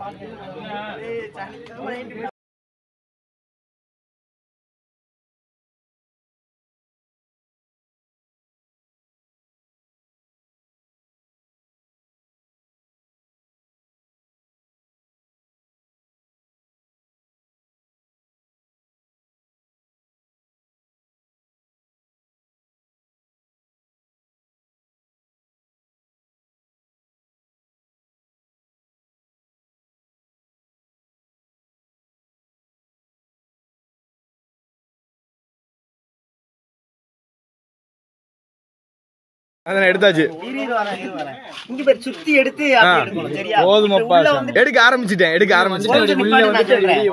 அதான் எடுத்தாச்சு இரு, இரு வரேன், இரு வரேன். இங்க பாரு, சுத்தி எடுத்து அப்படியே எடுக்கணும், சரியா? போதுமப்பா உள்ள வந்து எடுக்க ஆரம்பிச்சிட்டேன் எடுக்க ஆரம்பிச்சிட்டேன் கொஞ்சம் நிப்பாட்டு, நான் சொல்றேன்.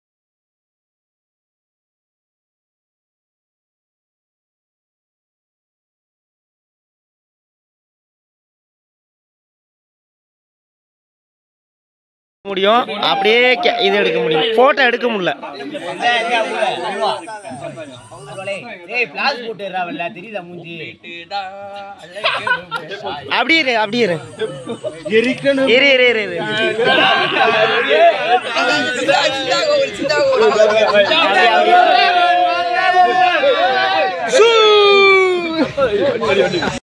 முடியும் அப்படியே கே- இது எடுக்க முடியும் போட்டோ எடுக்க முடியல அப்படியே இரு அப்படியே இரு இரு இரு இரு இரு அப்படியே, அப்படியே.